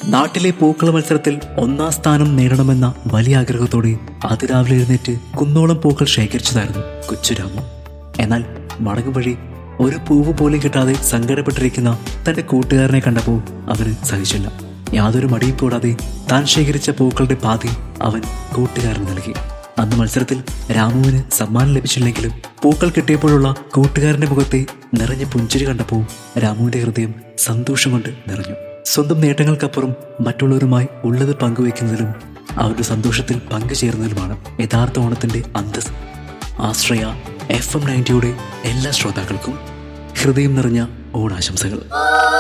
നാട്ടിലെ പൂക്കള മത്സരത്തിൽ ഒന്നാം സ്ഥാനം നേടണമെന്ന വലിയ ആഗ്രഹത്തോടെ അതിരാവിലെ എഴുന്നേറ്റ് കുന്നോളം പൂക്കൾ ശേഖരിച്ചതായിരുന്നു കൊച്ചുരാമു എന്നാൽ മടങ്ങും വഴി ഒരു പൂവ് പോലും കിട്ടാതെ സങ്കടപ്പെട്ടിരിക്കുന്ന തന്റെ കൂട്ടുകാരനെ കണ്ടപ്പോൾ അവന് സഹിച്ചില്ല യാതൊരു മടിയും കൂടാതെ താൻ ശേഖരിച്ച പൂക്കളുടെ പാതി അവൻ കൂട്ടുകാരന് നൽകി അന്ന് മത്സരത്തിൽ രാമുവിന് സമ്മാനം ലഭിച്ചില്ലെങ്കിലും പൂക്കൾ കിട്ടിയപ്പോഴുള്ള കൂട്ടുകാരന്റെ മുഖത്തെ നിറഞ്ഞ പുഞ്ചിരി കണ്ടപ്പോൾ രാമുവിന്റെ ഹൃദയം സന്തോഷം കൊണ്ട് നിറഞ്ഞു സ്വന്തം നേട്ടങ്ങൾക്കപ്പുറം മറ്റുള്ളവരുമായി ഉള്ളത് പങ്കുവയ്ക്കുന്നതിലും അവരുടെ സന്തോഷത്തിൽ പങ്കുചേരുന്നതിലുമാണ് യഥാർത്ഥ ഓണത്തിന്റെ അന്തസ് ആശ്രയ എഫ് എം നയൻറ്റിയുടെ എല്ലാ ശ്രോതാക്കൾക്കും ഹൃദയം നിറഞ്ഞ ഓണാശംസകൾ